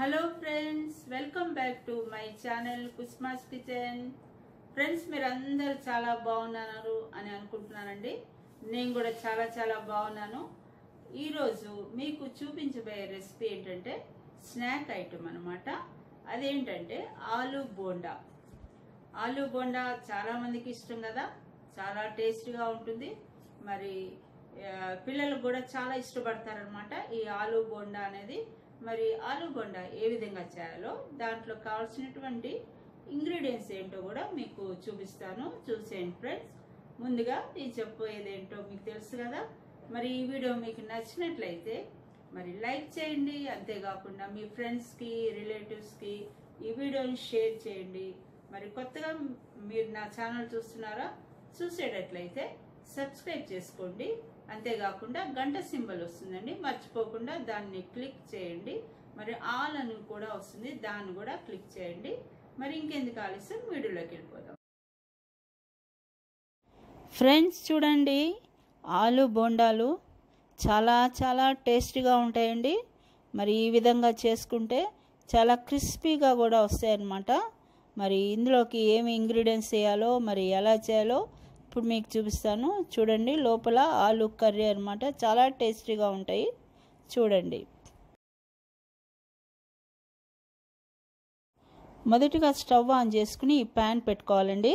hello friends welcome back to my channel కుస్మాస్ kitchen friends మీరు అందరు చాలా బాగున్నారు అని అనుకుంటున్నానండి నేను కూడా చాలా చాలా బాగున్నాను ఈరోజు మీకు చూపించబోయే రెసిపీ ఏంటంటే స్నాక్ ఐటమ్ అనమాట అదేంటంటే ఆలు బోండా ఆలు బోండా చాలా మందికి ఇష్టం కదా చాలా టేస్టీగా ఉంటుంది మరి ఆ, పిల్లలు కూడా చాలా ఇష్టపడతారనమాట ఈ ఆలు బోండా అనేది మరి ఆలు బోండా ఏ విధంగా చేయాలో దాంట్లో కావాల్సినటువంటి ఇంగ్రీడియంట్స్ ఏంటో కూడా మీకు చూపిస్తాను చూసేయండి ఫ్రెండ్స్ ముందుగా నేను చెప్పబోయేది ఏంటో మీకు తెలుసు కదా మరి ఈ వీడియో మీకు నచ్చినట్లయితే మరి లైక్ చేయండి అంతేకాకుండా మీ ఫ్రెండ్స్కి రిలేటివ్స్కి ఈ వీడియోని షేర్ చేయండి మరి కొత్తగా మీరు నా ఛానల్ చూస్తున్నారా చూసేటట్లయితే సబ్స్క్రైబ్ చేసుకోండి అంతేకాకుండా గంట సింబల్ వస్తుందండి మర్చిపోకుండా దాన్ని క్లిక్ చేయండి మరి ఆల్ అని కూడా వస్తుంది దాన్ని కూడా క్లిక్ చేయండి మరి ఇంకెందుకు ఆలస్యం వీడియోలోకి వెళ్ళిపోదాం ఫ్రెండ్స్ చూడండి ఆలు బోండాలు చాలా చాలా టేస్టీగా ఉంటాయండి మరి ఈ విధంగా చేసుకుంటే చాలా క్రిస్పీగా కూడా వస్తాయన్నమాట మరి ఇందులోకి ఏమి ఇంగ్రీడియంట్స్ వేయాలో మరి ఎలా చేయాలో ఇప్పుడు మీకు చూపిస్తాను చూడండి లోపల ఆలు కర్రీ అనమాట చాలా టేస్టీగా ఉంటాయి చూడండి మొదటిగా స్టవ్ ఆన్ చేసుకుని ఈ ప్యాన్ పెట్టుకోవాలండి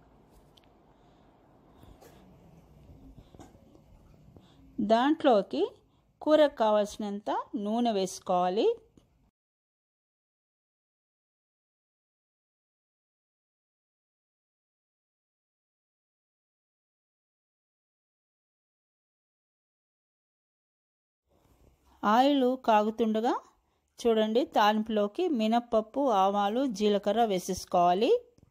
దాంట్లోకి కూరకు కావాల్సినంత నూనె వేసుకోవాలి ఆయిల్ కాగుతుండగా చూడండి తాలింపులోకి మినప్పప్పు ఆవాలు జీలకర్ర వేసేసుకోవాలి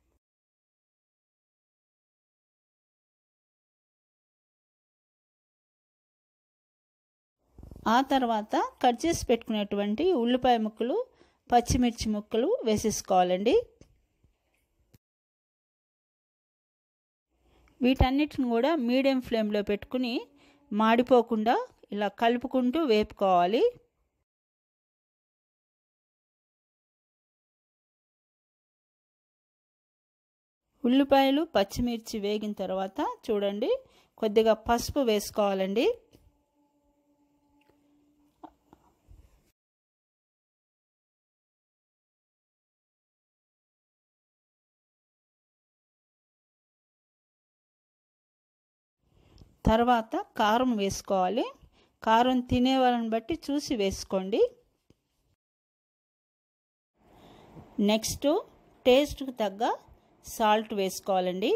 ఆ తర్వాత కట్ చేసి పెట్టుకునేటువంటి ఉల్లిపాయ ముక్కలు పచ్చిమిర్చి ముక్కలు వేసేసుకోవాలండి వీటన్నిటిని కూడా మీడియం ఫ్లేమ్లో పెట్టుకుని మాడిపోకుండా ఇలా కలుపుకుంటూ వేపుకోవాలి ఉల్లిపాయలు పచ్చిమిర్చి వేగిన తర్వాత చూడండి కొద్దిగా పసుపు వేసుకోవాలండి తర్వాత కారం వేసుకోవాలి కారం తినే వాళ్ళని బట్టి చూసి వేసుకోండి నెక్స్ట్ టేస్ట్కి తగ్గ సాల్ట్ వేసుకోవాలండి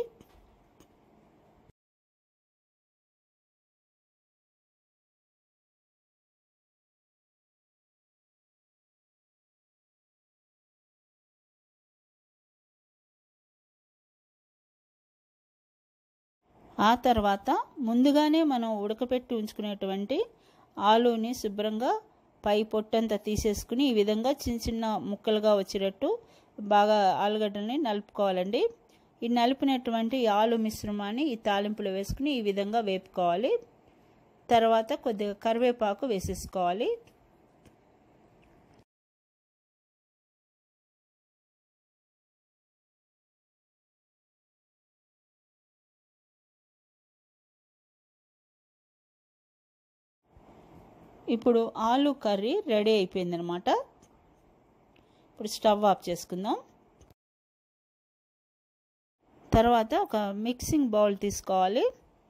ఆ తర్వాత ముందుగానే మనం ఉడకపెట్టి ఉంచుకునేటువంటి ఆలుని శుభ్రంగా పై పొట్టంతా తీసేసుకుని ఈ విధంగా చిన్న చిన్న ముక్కలుగా వచ్చేటట్టు బాగా ఆలుగడ్డల్ని నలుపుకోవాలండి ఈ నలిపినటువంటి ఆలు మిశ్రమాన్ని ఈ తాలింపులో వేసుకుని ఈ విధంగా వేపుకోవాలి తర్వాత కొద్దిగా కరివేపాకు వేసేసుకోవాలి ఇప్పుడు ఆలు కర్రీ రెడీ అయిపోయిందనమాట ఇప్పుడు స్టవ్ ఆఫ్ చేసుకుందాం తర్వాత ఒక మిక్సింగ్ బౌల్ తీసుకోవాలి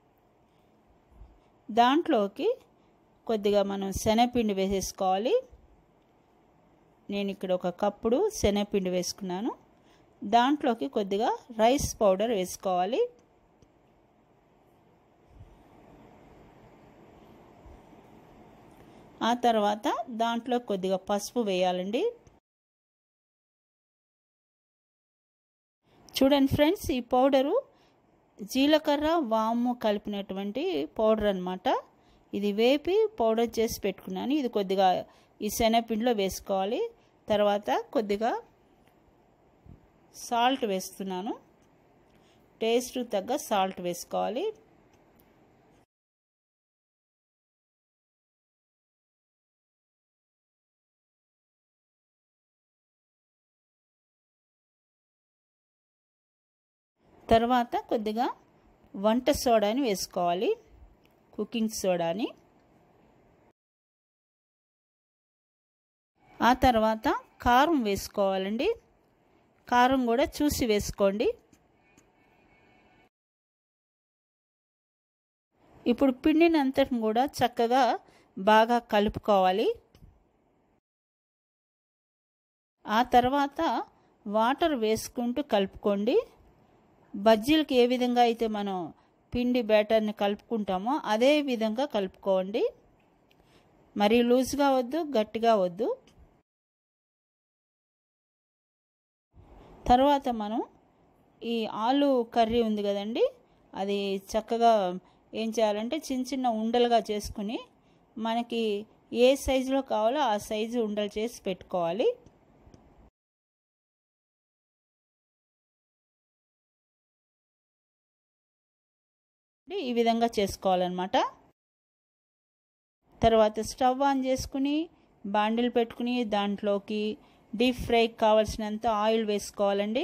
దాంట్లోకి కొద్దిగా మనం శనగపిండి వేసేసుకోవాలి నేను ఇక్కడ ఒక కప్పుడు శనగపిండి వేసుకున్నాను దాంట్లోకి కొద్దిగా రైస్ పౌడర్ వేసుకోవాలి ఆ తర్వాత దాంట్లో కొద్దిగా పసుపు వేయాలండి చూడండి ఫ్రెండ్స్ ఈ పౌడరు జీలకర్ర వాము కలిపినటువంటి పౌడర్ అనమాట ఇది వేపి పౌడర్ చేసి పెట్టుకున్నాను ఇది కొద్దిగా ఈ శనగపిండిలో వేసుకోవాలి తర్వాత కొద్దిగా సాల్ట్ వేస్తున్నాను టేస్ట్ తగ్గ సాల్ట్ వేసుకోవాలి తర్వాత కొద్దిగా వంట సోడాని వేసుకోవాలి కుకింగ్ సోడాని ఆ తర్వాత కారం వేసుకోవాలండి కారం కూడా చూసి వేసుకోండి ఇప్పుడు పిండిని అంతటిని కూడా చక్కగా బాగా కలుపుకోవాలి ఆ తర్వాత వాటర్ వేసుకుంటూ కలుపుకోండి బజ్జీలకి ఏ విధంగా అయితే మనం పిండి బ్యాటర్ని కలుపుకుంటామో అదే విధంగా కలుపుకోండి మరీ లూజ్గా వద్దు గట్టిగా వద్దు తర్వాత మనం ఈ ఆలు కర్రీ ఉంది కదండి అది చక్కగా ఏం చేయాలంటే చిన్న చిన్న ఉండలుగా చేసుకుని మనకి ఏ సైజులో కావాలో ఆ సైజు ఉండలు చేసి పెట్టుకోవాలి ఈ విధంగా చేసుకోవాలన్నమాట తర్వాత స్టవ్ ఆన్ చేసుకుని బాండిల్ పెట్టుకుని దాంట్లోకి డీప్ ఫ్రైకి కావాల్సినంత ఆయిల్ వేసుకోవాలండి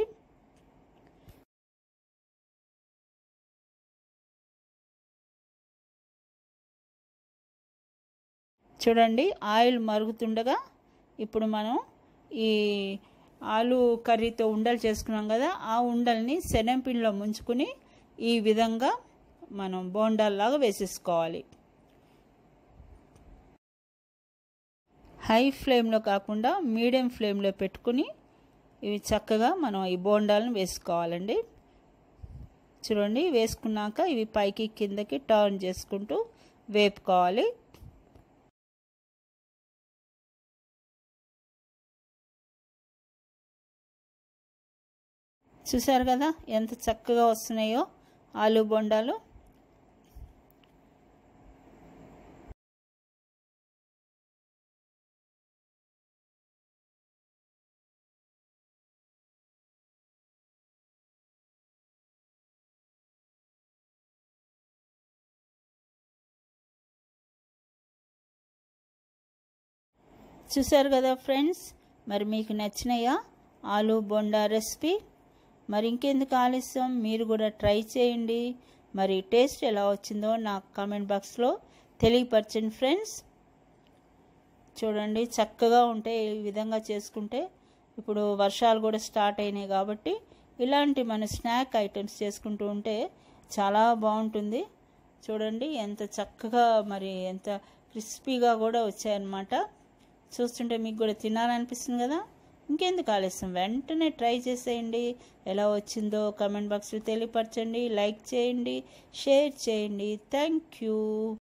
చూడండి ఆయిల్ మరుగుతుండగా ఇప్పుడు మనం ఈ ఆలు కర్రీతో ఉండలు చేసుకున్నాం కదా ఆ ఉండల్ని శనగపిండిలో ముంచుకుని ఈ విధంగా మనం బోండాల్లాగా వేసేసుకోవాలి హై ఫ్లేమ్లో కాకుండా మీడియం ఫ్లేమ్లో పెట్టుకుని ఇవి చక్కగా మనం ఈ బోండాలను వేసుకోవాలండి చూడండి వేసుకున్నాక ఇవి పైకి కిందకి టర్న్ చేసుకుంటూ వేపుకోవాలి చూసారు కదా ఎంత చక్కగా వస్తున్నాయో ఆలు బొండాలు చూసారు కదా ఫ్రెండ్స్ మరి మీకు నచ్చినాయా ఆలు బొండా రెసిపీ మరి ఇంకెందుకు ఆలస్యం మీరు కూడా ట్రై చేయండి మరి టేస్ట్ ఎలా వచ్చిందో నాకు కామెంట్ బాక్స్లో తెలియపరచండి ఫ్రెండ్స్ చూడండి చక్కగా ఉంటే ఈ విధంగా చేసుకుంటే ఇప్పుడు వర్షాలు కూడా స్టార్ట్ అయినాయి కాబట్టి ఇలాంటి మన స్నాక్ ఐటమ్స్ చేసుకుంటూ ఉంటే చాలా బాగుంటుంది చూడండి ఎంత చక్కగా మరి ఎంత క్రిస్పీగా కూడా వచ్చాయన్నమాట చూస్తుంటే మీకు కూడా తినాలనిపిస్తుంది కదా ఇంకెందుకు ఆలస్యం వెంటనే ట్రై చేసేయండి ఎలా వచ్చిందో కమెంట్ బాక్స్లో తెలియపరచండి లైక్ చేయండి షేర్ చేయండి థ్యాంక్ యూ